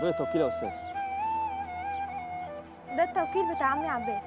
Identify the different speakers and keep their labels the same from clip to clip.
Speaker 1: دول التوكيل يا استاذ
Speaker 2: ده التوكيل بتاع عمي عباس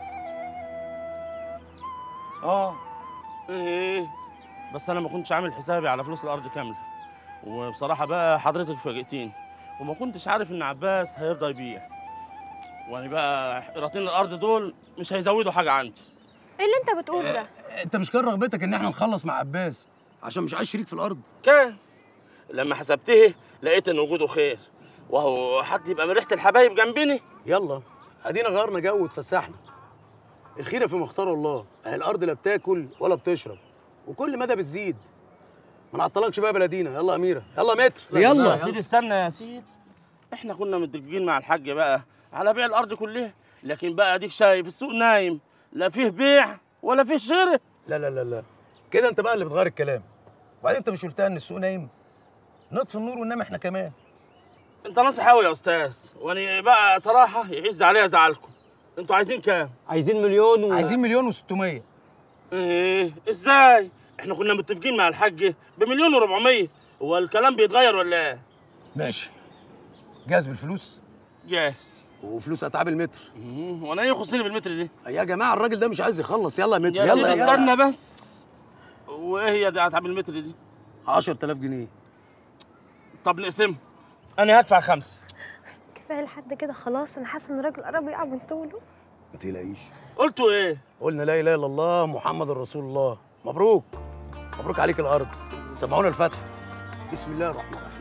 Speaker 3: اه ايه بس انا ما كنتش عامل حسابي على فلوس الارض كامله وبصراحه بقى حضرتك فاجئتيني وما كنتش عارف ان عباس هيرضى يبيع وانا بقى قراطين الارض دول مش هيزودوا حاجه عندي
Speaker 2: ايه اللي انت بتقوله ده
Speaker 4: انت مش كان رغبتك ان احنا نخلص مع عباس عشان مش عايز شريك في الارض
Speaker 3: كان لما حسبته لقيت ان وجوده خير وهو حد يبقى من ريحه الحبايب جنبني
Speaker 4: يلا ادينا غيرنا جو واتفسحنا الخيره في مختار الله اهي الارض لا بتاكل ولا بتشرب وكل مدى بتزيد ما نعطلكش بقى بلدينا يلا يا اميره يلا متر
Speaker 3: يا سيدي استنى يا سيدي احنا كنا متفقين مع الحاج بقى على بيع الارض كلها لكن بقى اديك شايف السوق نايم لا فيه بيع ولا فيه شراء
Speaker 4: لا لا لا لا كده انت بقى اللي بتغير الكلام وبعدين انت مش قلتها ان السوق نايم نطفي النور وننام احنا كمان
Speaker 3: انت ناصح قوي يا استاذ وانا بقى صراحه يعز عليا زعلكم انتوا عايزين كام
Speaker 1: عايزين مليون و...
Speaker 4: عايزين مليون و600
Speaker 3: ايه ازاي احنا كنا متفقين مع الحاج بمليون و400 هو الكلام بيتغير ولا ايه
Speaker 4: ماشي جاهز بالفلوس
Speaker 3: جاهز
Speaker 4: وفلوس اتعاب المتر
Speaker 3: مم، وانا ايه يخصني بالمتر دي
Speaker 4: يا جماعه الراجل ده مش عايز يخلص يلا يا متر
Speaker 3: يا
Speaker 4: يلا
Speaker 3: سيدي
Speaker 4: يلا
Speaker 3: استنى بس وايه هي دي اتعب المتر دي
Speaker 4: 10000 جنيه
Speaker 3: طب نقسمها انا هدفع خمسه
Speaker 2: كفايه لحد كده خلاص انا حاسه ان الراجل قرب يقع من طوله
Speaker 4: ما تقلقيش
Speaker 3: قلتوا ايه
Speaker 4: قلنا لا اله الا الله محمد رسول الله مبروك مبروك عليك الارض سمعونا الفتح بسم الله الرحمن الرحيم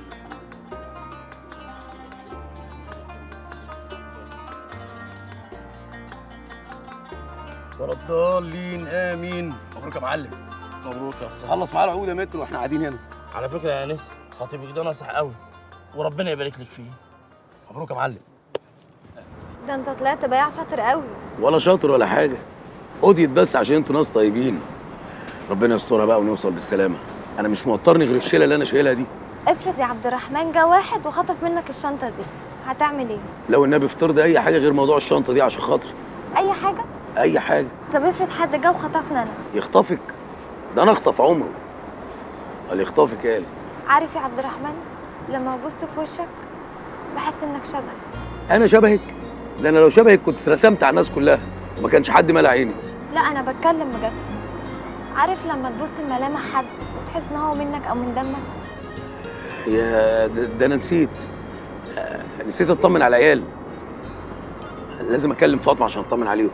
Speaker 4: ولا الضالين امين مبروك يا معلم
Speaker 3: مبروك يا استاذ
Speaker 4: خلص معاه العقود يا متر واحنا قاعدين هنا
Speaker 3: على فكره يا انس خطيبك ده ناصح قوي وربنا يبارك لك فيه
Speaker 4: مبروك يا معلم
Speaker 2: ده انت طلعت بياع شاطر قوي
Speaker 4: ولا شاطر ولا حاجه قضيت بس عشان انتوا ناس طيبين ربنا يسترها بقى ونوصل بالسلامه انا مش موترني غير الشيله اللي انا شايلها دي
Speaker 2: افرض يا عبد الرحمن جه واحد وخطف منك الشنطه دي هتعمل ايه
Speaker 4: لو النبي افترض اي حاجه غير موضوع الشنطه دي عشان خاطري
Speaker 2: اي حاجه
Speaker 4: اي حاجه
Speaker 2: طب افرض حد جه وخطفنا انا
Speaker 4: يخطفك ده انا اخطف عمره قال يخطفك قال
Speaker 2: عارف يا عبد الرحمن لما ببص في وشك بحس انك شبهي
Speaker 4: انا شبهك ده انا لو شبهك كنت اترسمت على الناس كلها وما كانش حد مالع عيني
Speaker 2: لا انا بتكلم بجد عارف لما تبص لملامح حد وتحس ان هو منك او من دمك
Speaker 4: يا ده, ده انا نسيت آه، نسيت اطمن على العيال لازم اكلم فاطمه عشان اطمن عليهم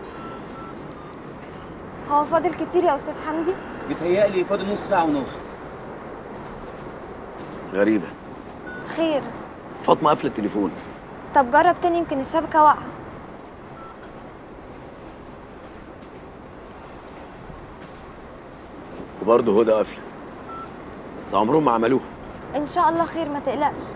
Speaker 2: هو فاضل كتير يا استاذ حمدي
Speaker 1: بيتهيألي فاضل نص ساعة ونوصل
Speaker 4: غريبه
Speaker 2: خير
Speaker 4: فاطمه قافله التليفون
Speaker 2: طب جرب تاني يمكن الشبكه واقعه
Speaker 4: وبرضه هدى قافله ده عمرهم ما عملوها
Speaker 2: ان شاء الله خير ما تقلقش